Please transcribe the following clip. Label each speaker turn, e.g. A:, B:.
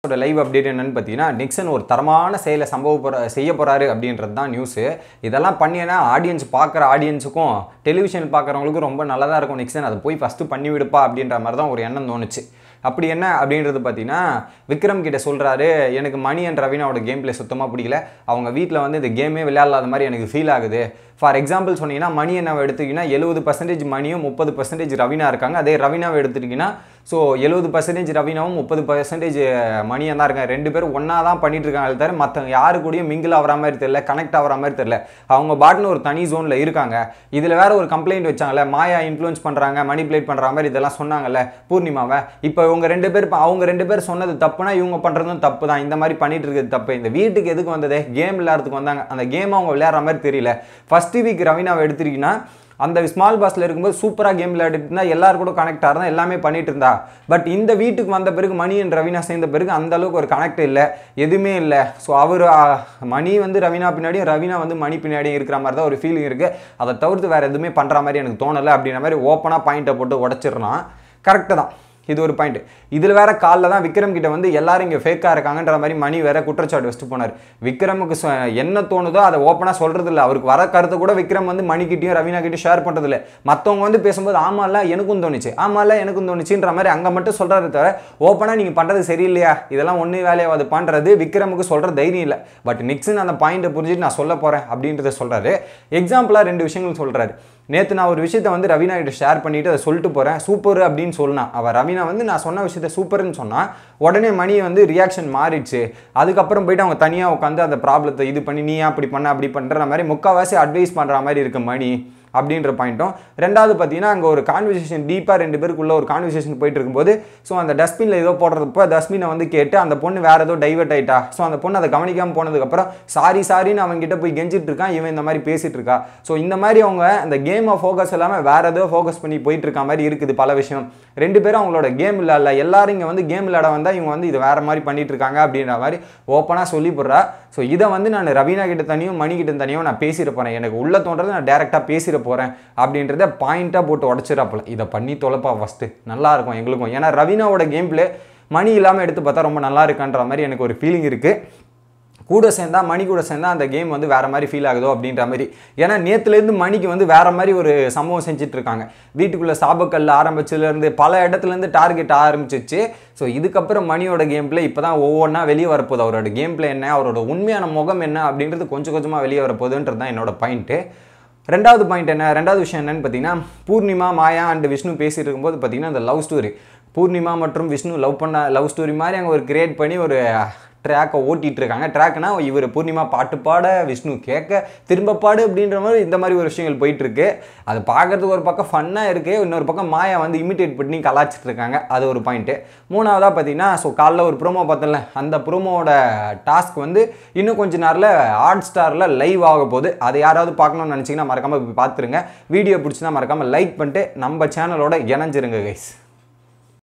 A: live update என்னன்னு பார்த்தீங்கன்னா Nixon ஒரு தரமான செயலை சம்பவ போற செய்ய போறாரு அப்படின்றது தான் நியூஸு இதெல்லாம் பண்ணினா ஆடியன்ஸ் பார்க்குற ஆடியன்ஸுக்கும் டெலிவிஷன் பார்க்குறவங்களுக்கும் ரொம்ப நல்லதாக இருக்கும் நிக்சன் அதை போய் ஃபஸ்ட்டு பண்ணி விடுப்பா அப்படின்ற மாதிரி தான் ஒரு எண்ணம் தோணுச்சு அப்படி என்ன அப்படின்றது பார்த்தீங்கன்னா விக்ரம் கிட்ட சொல்கிறாரு எனக்கு மணி அண்ட் ரவீனாவோட கேம் பிளே சுத்தமாக பிடிக்கல அவங்க வீட்டில் வந்து இந்த கேமே விளையாடாத மாதிரி எனக்கு ஃபீல் ஆகுது ஃபார் எக்ஸாம்பிள் சொன்னீங்கன்னா மணி என்னவை எடுத்துக்கிங்கன்னா எழுபது பர்சன்டேஜ் மணியும் முப்பது பர்சன்டேஜ் ரவீனா இருக்காங்க அதே ரவீனாவை எடுத்துட்டிங்கன்னா ஸோ எழுபது பர்சன்டேஜ் ரவீனாவும் முப்பது பர்சன்டேஜ் மணியாக தான் இருக்காங்க ரெண்டு பேரும் ஒன்றா தான் பண்ணிட்டு இருக்காங்க தவிர மற்ற யாரு கூடயும் மிங்கிள் ஆகிற மாதிரி தெரியல கனெக்ட் ஆகிற மாதிரி தெரியல அவங்க பாட்டுன்னு ஒரு தனி ஜோனில் இருக்காங்க இதில் வேற ஒரு கம்ப்ளைண்ட் வச்சாங்கல்ல மாயா இன்ஃப்ளூயன்ஸ் பண்ணுறாங்க மணிப்புலேட் பண்ணுற மாதிரி இதெல்லாம் சொன்னாங்கல்ல பூர்ணிமாவை இப்போ இவங்க ரெண்டு பேர் இப்ப அவங்க ரெண்டு பேர் சொன்னது தப்புனா இவங்க பண்ணுறதும் தப்பு தான் இந்த மாதிரி பண்ணிட்டு இருக்கிறது தப்பு இந்த வீட்டுக்கு எதுக்கு வந்ததே கேம் விளையாடுறதுக்கு வந்தாங்க அந்த கேம் அவங்க விளையாடுற மாதிரி தெரியல ஃபர்ஸ்ட் வீக் ரவீனாவை எடுத்துட்டீங்கன்னா அந்த ஸ்மால் பாஸ்ல இருக்கும்போது சூப்பராக கேம் விளையாடிட்டு இருந்தா எல்லாரும் கூட கனெக்ட் ஆகிறதா எல்லாமே பண்ணிட்டு இருந்தா பட் இந்த வீட்டுக்கு வந்த பிறகு மணி அண்ட் ரவீனா சேர்ந்த பிறகு அந்த அளவுக்கு ஒரு கனெக்ட் இல்லை எதுவுமே இல்லை ஸோ அவர் மணி வந்து ரவீனா பின்னாடியும் ரவீனா வந்து மணி பின்னாடியும் இருக்கிற மாதிரி தான் ஒரு ஃபீலிங் இருக்குது அதை தவிர்த்து வேறு எதுவுமே பண்ணுற மாதிரி எனக்கு தோணலை அப்படின்ற மாதிரி ஓப்பனாக பாயிண்ட்டை போட்டு உடச்சிடலாம் கரெக்டு தான் இது ஒரு பாயிண்ட் இதில் வேற காலில் தான் விக்ரம் கிட்ட வந்து எல்லாரும் இங்கே ஃபேக்காக இருக்காங்கன்ற மாதிரி மணி வேற குற்றச்சாட்டு வச்சுட்டு போனார் விக்ரமுக்கு சொ- என்ன தோணுதோ அதை ஓப்பனாக சொல்றது இல்லை அவருக்கு வர கருத்தை கூட விக்ரம் வந்து மணிக்கிட்டையும் ரவீனா கிட்டயும் ஷேர் பண்ணுறது இல்லை மற்றவங்க வந்து பேசும்போது ஆமாம்ல எனக்கும் தோணுச்சு ஆமாம்ல எனக்கும் தோணுச்சுன்ற மாதிரி அங்கே மட்டும் சொல்கிறாரு தவிர ஓப்பனாக நீங்கள் பண்ணுறது சரியில்லையா இதெல்லாம் ஒன்றும் வேலையாவது பண்ணுறது விக்ரமுக்கு சொல்கிற தைரியம் இல்லை பட் நிக்சன் அந்த பாயிண்ட்டை புரிஞ்சுட்டு நான் சொல்ல போகிறேன் அப்படின்றத சொல்கிறாரு எக்ஸாம்பிளாக ரெண்டு விஷயங்கள் சொல்கிறாரு நேற்று நான் ஒரு விஷயத்தை வந்து ரவீனா கிட்ட ஷேர் பண்ணிட்டு அதை சொல்லிட்டு போகிறேன் சூப்பர் அப்படின்னு சொன்னான் அவள் ரவீனா வந்து நான் சொன்ன விஷயத்த சூப்பர்னு சொன்னா உடனே மணி வந்து ரியாக்ஷன் மாறிடுச்சு அதுக்கப்புறம் போயிட்டு அவங்க தனியாக உட்காந்து அந்த ப்ராப்ளத்தை இது பண்ணி நீ ஏன் அப்படி பண்ண அப்படி பண்ணுற மாதிரி முக்கால்வாசி அட்வைஸ் பண்ணுற மாதிரி இருக்கு மணி அப்படின்ற பாயிண்ட்டும் ரெண்டாவது பார்த்தீங்கன்னா அங்கே ஒரு கான்வர்சேஷன் டீப்பாக ரெண்டு பேருக்குள்ள ஒரு கான்வர்சேஷன் போயிட்டு இருக்கும்போது ஸோ அந்த டஸ்ட்பினில் ஏதோ போடுறப்போ டஸ்ட்பினை வந்து கேட்டு அந்த பொண்ணு வேற ஏதோ டைவர்ட் ஆயிட்டா ஸோ அந்த பொண்ணு அதை கவனிக்காமல் போனதுக்கப்புறம் சாரி சாரின்னு அவங்க கிட்ட போய் கெஞ்சிட்டு இருக்கான் இவன் இந்த மாதிரி பேசிட்டு இருக்கா ஸோ இந்த மாதிரி அவங்க அந்த கேமை ஃபோக்கஸ் இல்லாமல் வேற ஏதோ ஃபோக்கஸ் பண்ணி போயிட்டு இருக்க மாதிரி இருக்குது பல விஷயம் ரெண்டு பேரும் அவங்களோட கேம் விளையாடல எல்லாரும் இங்கே வந்து கேம் விளையாட வந்தால் இவங்க வந்து இது வேற மாதிரி பண்ணிட்டு இருக்காங்க அப்படின்ற மாதிரி ஓப்பனாக சொல்லி போடுறா ஸோ இதை வந்து நான் ரவீனா கிட்ட தனியும் மணி கிட்ட தனியும் நான் பேசிட போகிறேன் எனக்கு உள்ள தோன்றது நான் டேரெக்டாக பேசிட போகிறேன் அப்படின்றத பாயிண்ட்டாக போட்டு உடச்சிடப்பல இதை பண்ணி தொலைப்பா ஃபஸ்ட்டு நல்லா இருக்கும் எங்களுக்கும் ஏன்னா ரவீனாவோட கேம் பிளே மணி இல்லாமல் எடுத்து பார்த்தா ரொம்ப நல்லா இருக்கான்ற மாதிரி எனக்கு ஒரு ஃபீலிங் இருக்குது கூட சேர்ந்தா மணி கூட சேர்ந்தா அந்த கேம் வந்து வேற மாதிரி ஃபீல் ஆகுதோ அப்படின்ற மாதிரி ஏன்னா நேத்துலேருந்து மணிக்கு வந்து வேற மாதிரி ஒரு சம்பவம் செஞ்சுட்டு இருக்காங்க வீட்டுக்குள்ள சாபக்கல்ல ஆரம்பிச்சதுலேருந்து பல இடத்துலேருந்து டார்கெட் ஆரம்பிச்சிச்சு ஸோ இதுக்கப்புறம் மணியோட கேம் பிளே இப்போ தான் ஒவ்வொன்றா வெளியே வரப்போகுது அவரோட கேம் பிளே என்ன அவரோட உண்மையான முகம் என்ன அப்படின்றது கொஞ்சம் கொஞ்சமாக வெளியே வரப்போகுதுன்றது தான் என்னோட பாயிண்ட்டு ரெண்டாவது பாயிண்ட் என்ன ரெண்டாவது விஷயம் என்னன்னு பார்த்தீங்கன்னா பூர்ணிமா மாயா அண்ட் விஷ்ணு பேசிட்டு இருக்கும்போது பார்த்தீங்கன்னா அந்த லவ் ஸ்டோரி பூர்ணிமா மற்றும் விஷ்ணு லவ் பண்ண லவ் ஸ்டோரி மாதிரி அங்கே ஒரு கிரியேட் பண்ணி ஒரு ட்ராக்கை ஓட்டிட்டு இருக்காங்க ட்ராக்னா இவர் பூர்ணிமா பாட்டு பாட விஷ்ணு கேட்க திரும்ப பாடு அப்படின்ற மாதிரி இந்த மாதிரி ஒரு விஷயங்கள் போயிட்டு இருக்கு அது பார்க்கறதுக்கு ஒரு பக்கம் ஃபன்னாக இருக்கு இன்னொரு பக்கம் மாயா வந்து இமிட்டேட் பண்ணி கலாச்சிட்டு இருக்காங்க அது ஒரு பாயிண்ட்டு மூணாவதாக பார்த்தீங்கன்னா ஸோ காலைல ஒரு ப்ரோமோ பார்த்தல அந்த ப்ரோமோவோட டாஸ்க் வந்து இன்னும் கொஞ்ச நேரில் ஹாட் ஸ்டாரில் லைவ் ஆக போகுது அதை யாராவது பார்க்கணும்னு நினச்சிங்கன்னா மறக்காமல் போய் பார்த்துருங்க வீடியோ பிடிச்சினா மறக்காமல் லைக் பண்ணிட்டு நம்ம சேனலோட இணைஞ்சிருங்க கைஸ்